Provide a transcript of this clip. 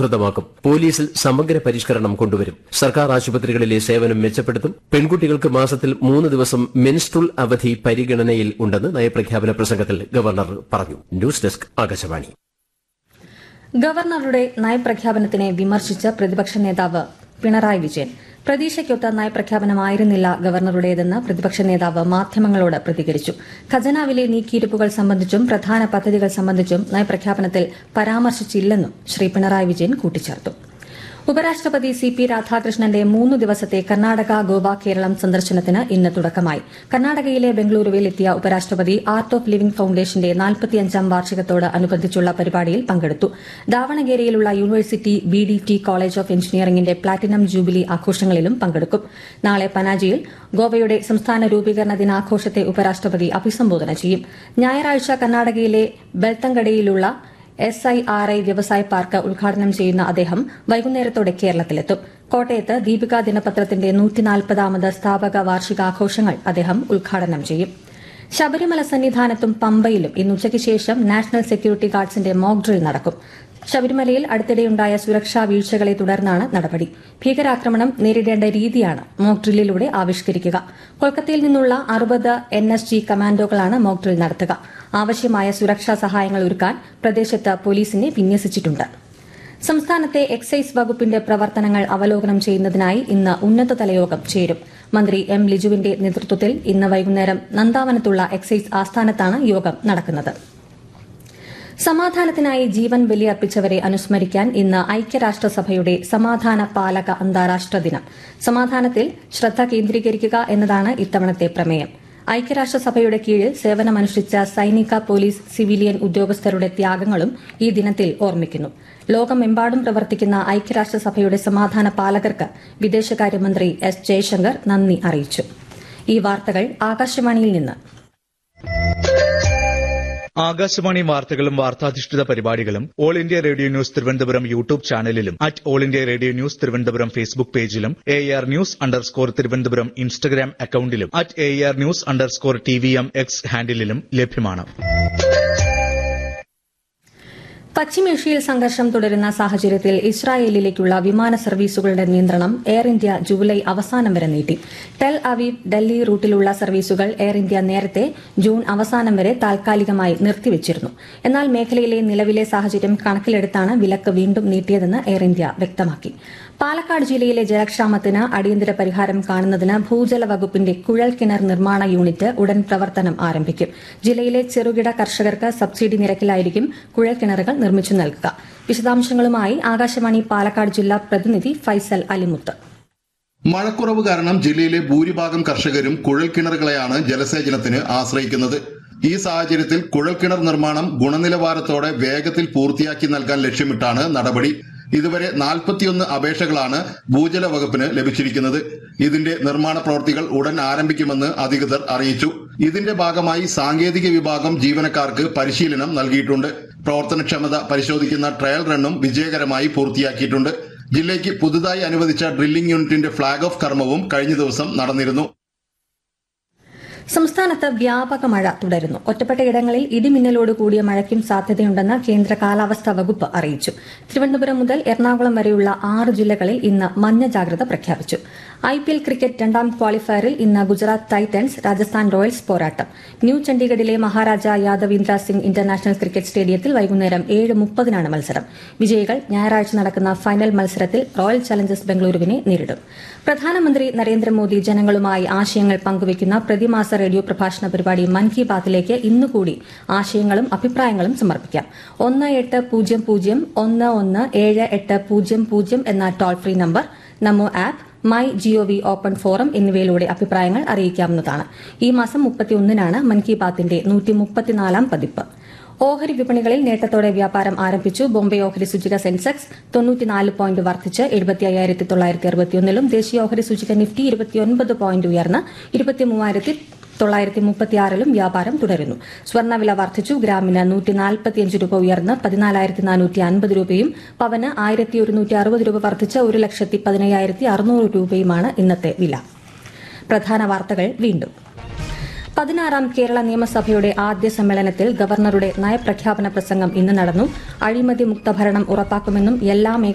സൌഹൃദമാക്കും പോലീസിൽ സമഗ്ര പരിഷ്കരണം കൊണ്ടുവരും സർക്കാർ ആശുപത്രികളിലെ സേവനം മെച്ചപ്പെടുത്തും പെൺകുട്ടികൾക്ക് മാസത്തിൽ മൂന്ന് ദിവസം മെൻസ്ട്രുൽ അവധി പരിഗണനയിൽ ഉണ്ടെന്ന് നയപ്രഖ്യാപന പ്രസംഗത്തിൽ ഗവർണർ പറഞ്ഞു ന്യൂസ് ഡെസ്ക് ആകാശവാണി ഗവർണറുടെ നയപ്രഖ്യാപനത്തിനെ വിമർശിച്ച പ്രതിപക്ഷ നേതാവ് പിണറായി വിജയൻ പ്രതീക്ഷയ്ക്കൊത്ത നയപ്രഖ്യാപനമായിരുന്നില്ല ഗവർണറുടേതെന്ന് പ്രതിപക്ഷ നേതാവ് മാധ്യമങ്ങളോട് പ്രതികരിച്ചു ഖജനാവിലെ നീക്കിയിരുപ്പുകൾ സംബന്ധിച്ചും പ്രധാന പദ്ധതികൾ സംബന്ധിച്ചും നയപ്രഖ്യാപനത്തിൽ പരാമർശിച്ചില്ലെന്നും ശ്രീ പിണറായി വിജയൻ കൂട്ടിച്ചേർത്തു ഉപരാഷ്ട്രപതി സി പി രാധാകൃഷ്ണന്റെ മൂന്ന് ദിവസത്തെ കർണാടക ഗോവ കേരളം സന്ദർശനത്തിന് ഇന്ന് തുടക്കമായി കർണാടകയിലെ ബംഗളൂരുവിൽ എത്തിയ ഉപരാഷ്ട്രപതി ആർട്ട് ഓഫ് ലിവിംഗ് ഫൌണ്ടേഷന്റെ നാൽപ്പത്തിയഞ്ചാം വാർഷികത്തോട് അനുബന്ധിച്ചുള്ള പരിപാടിയിൽ പങ്കെടുത്തു ദാവണഗേരയിലുള്ള university B D T college of എഞ്ചിനീയറിംഗിന്റെ പ്ലാറ്റിനം ജൂബിലി ആഘോഷങ്ങളിലും പങ്കെടുക്കും നാളെ പനാജിയിൽ ഗോവയുടെ സംസ്ഥാന രൂപീകരണ ദിനാഘോഷത്തെ ഉപരാഷ്ട്രപതി അഭിസംബോധന ചെയ്യും ഞായറാഴ്ച കർണാടകയിലെ ബെൽത്തങ്കടയിലുള്ള എസ് ഐ ആർ ഐ വ്യവസായ പാർക്ക് ഉദ്ഘാടനം ചെയ്യുന്ന അദ്ദേഹം വൈകുന്നേരത്തോടെ കേരളത്തിലെത്തും കോട്ടയത്ത് ദീപിക ദിനപത്രത്തിന്റെ നൂറ്റിനാൽപ്പതാമത് സ്ഥാപക വാർഷികാഘോഷങ്ങൾ അദ്ദേഹം ഉദ്ഘാടനം ചെയ്യും ശബരിമല സന്നിധാനത്തും പമ്പയിലും ഇന്ന് ഉച്ചയ്ക്ക് ശേഷം നാഷണൽ സെക്യൂരിറ്റി ഗാർഡ്സിന്റെ മോക്ക് ഡ്രിൽ നടക്കും ശബരിമലയിൽ അടുത്തിടെയുണ്ടായ സുരക്ഷാ വീഴ്ചകളെ തുടർന്നാണ് നടപടി ഭീകരാക്രമണം നേരിടേണ്ട രീതിയാണ് മോക്ക് ഡ്രില്ലിലൂടെ ആവിഷ്കരിക്കുക കൊൽക്കത്തയിൽ നിന്നുള്ള അറുപത് എൻ എസ് ജി കമാൻഡോകളാണ് മോക്ക് ഡ്രിൽ നടത്തുക ആവശ്യമായ സുരക്ഷാ സഹായങ്ങൾ ഒരുക്കാൻ പ്രദേശത്ത് പോലീസിനെ വിന്യസിച്ചിട്ടുണ്ട് സംസ്ഥാനത്തെ എക്സൈസ് വകുപ്പിന്റെ പ്രവർത്തനങ്ങൾ അവലോകനം ചെയ്യുന്നതിനായി ഇന്ന് ഉന്നതതല യോഗം ചേരും മന്ത്രി എം ലിജുവിന്റെ നേതൃത്വത്തിൽ ഇന്ന് വൈകുന്നേരം നന്ദാവനത്തുള്ള എക്സൈസ് ആസ്ഥാനത്താണ് യോഗം നടക്കുന്നത് സമാധാനത്തിനായി ജീവൻ ബലിയർപ്പിച്ചവരെ അനുസ്മരിക്കാൻ ഇന്ന് ഐക്യരാഷ്ട്രസഭയുടെ സമാധാന പാലക അന്താരാഷ്ട്ര ദിനം സമാധാനത്തിൽ ശ്രദ്ധ കേന്ദ്രീകരിക്കുക എന്നതാണ് ഇത്തവണത്തെ പ്രമേയം ഐക്യരാഷ്ട്രസഭയുടെ കീഴിൽ സേവനമനുഷ്ഠിച്ച സൈനിക പോലീസ് സിവിലിയൻ ഉദ്യോഗസ്ഥരുടെ ത്യാഗങ്ങളും ഈ ദിനത്തിൽ ഓർമ്മിക്കുന്നു ലോകമെമ്പാടും പ്രവർത്തിക്കുന്ന ഐക്യരാഷ്ട്രസഭയുടെ സമാധാന പാലകർക്ക് വിദേശകാര്യമന്ത്രി എസ് ജയശങ്കർ നന്ദി അറിയിച്ചു ഈ വാർത്തകൾ ആകാശവാണിയിൽ നിന്ന് ആകാശവാണി വാർത്തകളും വാർത്താധിഷ്ഠിത പരിപാടികളും all India radio news Thiruvananthapuram YouTube ചാനലിലും at all India radio news Thiruvananthapuram Facebook പേജിലും A R news underscore Thiruvananthapuram Instagram അക്കൌണ്ടിലും at A R news underscore T V M X ഹാൻഡിലും ലഭ്യമാണ് പശ്ചിമേഷ്യയിൽ സംഘർഷം തുടരുന്ന സാഹചര്യത്തിൽ ഇസ്രായേലിലേക്കുള്ള വിമാന സർവീസുകളുടെ നിയന്ത്രണം എയർ ഇന്ത്യ ജൂലൈ അവസാനം വരെ നീട്ടി ടെൽ അവീവ് ഡൽഹി റൂട്ടിലുള്ള സർവീസുകൾ എയർ ഇന്ത്യ നേരത്തെ ജൂൺ അവസാനം വരെ താൽക്കാലികമായി നിർത്തിവച്ചിരുന്നു എന്നാൽ മേഖലയിലെ നിലവിലെ സാഹചര്യം കണക്കിലെടുത്താണ് വിലക്ക് വീണ്ടും നീട്ടിയതെന്ന് എയർ ഇന്ത്യ വ്യക്തമാക്കി പാലക്കാട് ജില്ലയിലെ ജലക്ഷാമത്തിന് അടിയന്തര പരിഹാരം കാണുന്നതിന് ഭൂജല വകുപ്പിന്റെ കുഴൽ കിണർ നിർമ്മാണ യൂണിറ്റ് ഉടൻ പ്രവർത്തനം ആരംഭിക്കും ജില്ലയിലെ ചെറുകിട കർഷകർക്ക് സബ്സിഡി നിരക്കിലായിരിക്കും കുഴൽ കിണറുകൾ നിർമ്മിച്ചു നൽകുക വിശദാംശങ്ങളുമായി ആകാശവാണി പാലക്കാട് ജില്ലാ പ്രതിനിധി ഫൈസൽ അലിമുത്ത് മഴക്കുറവ് കാരണം ജില്ലയിലെ ഭൂരിഭാഗം കർഷകരും കുഴൽക്കിണറുകളെയാണ് ജലസേചനത്തിന് ആശ്രയിക്കുന്നത് ഈ സാഹചര്യത്തിൽ കുഴൽക്കിണർ നിർമ്മാണം ഗുണനിലവാരത്തോടെ വേഗത്തിൽ പൂർത്തിയാക്കി നൽകാൻ ലക്ഷ്യമിട്ടാണ് നടപടി ഇതുവരെ നാൽപ്പത്തിയൊന്ന് അപേക്ഷകളാണ് ഭൂജല വകുപ്പിന് ലഭിച്ചിരിക്കുന്നത് ഇതിന്റെ നിർമ്മാണ പ്രവൃത്തികൾ ഉടൻ ആരംഭിക്കുമെന്ന് അധികൃതർ അറിയിച്ചു ഇതിന്റെ ഭാഗമായി സാങ്കേതിക വിഭാഗം ജീവനക്കാർക്ക് പരിശീലനം നൽകിയിട്ടുണ്ട് പ്രവർത്തനക്ഷമത പരിശോധിക്കുന്ന ട്രയൽ റണ്ണും വിജയകരമായി പൂർത്തിയാക്കിയിട്ടുണ്ട് ജില്ലയ്ക്ക് പുതുതായി അനുവദിച്ച ഡ്രില്ലിംഗ് യൂണിറ്റിന്റെ ഫ്ളാഗ് ഓഫ് കർമ്മവും കഴിഞ്ഞ ദിവസം നടന്നിരുന്നു സംസ്ഥാനത്ത് വ്യാപക മഴ തുടരുന്നു ഒറ്റപ്പെട്ട ഇടങ്ങളിൽ ഇടിമിന്നലോട് കൂടിയ മഴയ്ക്കും സാധ്യതയുണ്ടെന്ന് കേന്ദ്ര കാലാവസ്ഥാ വകുപ്പ് അറിയിച്ചു തിരുവനന്തപുരം മുതൽ എറണാകുളം വരെയുള്ള ആറ് ജില്ലകളിൽ ഇന്ന് മഞ്ഞ ജാഗ്രത പ്രഖ്യാപിച്ചു ഐ പി എൽ ക്രിക്കറ്റ് രണ്ടാം ക്വാളിഫയറിൽ ഇന്ന് ഗുജറാത്ത് ടൈറ്റൻസ് രാജസ്ഥാൻ റോയൽസ് പോരാട്ടം ന്യൂ ചണ്ഡീഗഡിലെ മഹാരാജ യാദവീന്ദ്ര സിംഗ് ഇന്റർനാഷണൽ ക്രിക്കറ്റ് സ്റ്റേഡിയത്തിൽ വൈകുന്നേരം ഏഴ് മുപ്പതിനാണ് മത്സരം വിജയികൾ ഞായറാഴ്ച നടക്കുന്ന ഫൈനൽ മത്സരത്തിൽ റോയൽ ചലഞ്ചേഴ്സ് ബംഗളൂരുവിനെ നേരിടും പ്രധാനമന്ത്രി നരേന്ദ്രമോദി ജനങ്ങളുമായി ആശയങ്ങൾ പങ്കുവയ്ക്കുന്ന പ്രതിമാസ റേഡിയോ പ്രഭാഷണ പരിപാടി മൻ കി ബാത്തിലേക്ക് ഇന്നുകൂടി ആശയങ്ങളും അഭിപ്രായങ്ങളും സമർപ്പിക്കാം ഒന്ന് എട്ട് പൂജ്യം പൂജ്യം ഒന്ന് ഒന്ന് ഏഴ് എട്ട് പൂജ്യം പൂജ്യം എന്ന toll free number Namo app my gov open forum എന്നിവയിലൂടെ അഭിപ്രായങ്ങൾ അറിയിക്കാവുന്നതാണ് ഈ മാസം മുപ്പത്തിയൊന്നിനാണ് മൻ കി ബാത്തിന്റെ നൂറ്റി മുപ്പത്തിനാലാം പതിപ്പ് ഓഹരി വിപണികളിൽ നേട്ടത്തോടെ വ്യാപാരം ആരംഭിച്ചു ബോംബെ ഓഹരി സൂചിക സെൻസെക്സ് തൊണ്ണൂറ്റിനാല് പോയിന്റ് വർദ്ധിച്ച് എഴുപത്തി അയ്യായിരത്തി തൊള്ളായിരത്തി അറുപത്തിയൊന്നിലും ദേശീയ ഓഹരി സൂചിക നിഫ്റ്റി ഇരുപത്തിയൊൻപത് പോയിന്റ് ഉയർന്ന് ഇരുപത്തി മൂവായിരത്തി തൊള്ളായിരത്തി മുപ്പത്തിയാറിലും വ്യാപാരം തുടരുന്നു സ്വർണ്ണവില വർദ്ധിച്ചു ഗ്രാമിന് നൂറ്റി നാൽപ്പത്തിയഞ്ച് രൂപ ഉയർന്ന് പതിനാലായിരത്തി നാനൂറ്റി അൻപത് രൂപയും പവന് ആയിരത്തി ഒരുന്നൂറ്റി അറുപത് രൂപ വർദ്ധിച്ച് ഒരു ലക്ഷത്തി പതിനയ്യായിരത്തി അറുന്നൂറ് രൂപയുമാണ് ഇന്നത്തെ വില പ്രധാന വാർത്തകൾ വീണ്ടും പതിനാറാം കേരള നിയമസഭയുടെ ആദ്യ സമ്മേളനത്തിൽ ഗവർണറുടെ നയപ്രഖ്യാപന പ്രസംഗം ഇന്ന് നടന്നു അഴിമതി മുക്ത ഭരണം ഉറപ്പാക്കുമെന്നും എല്ലാ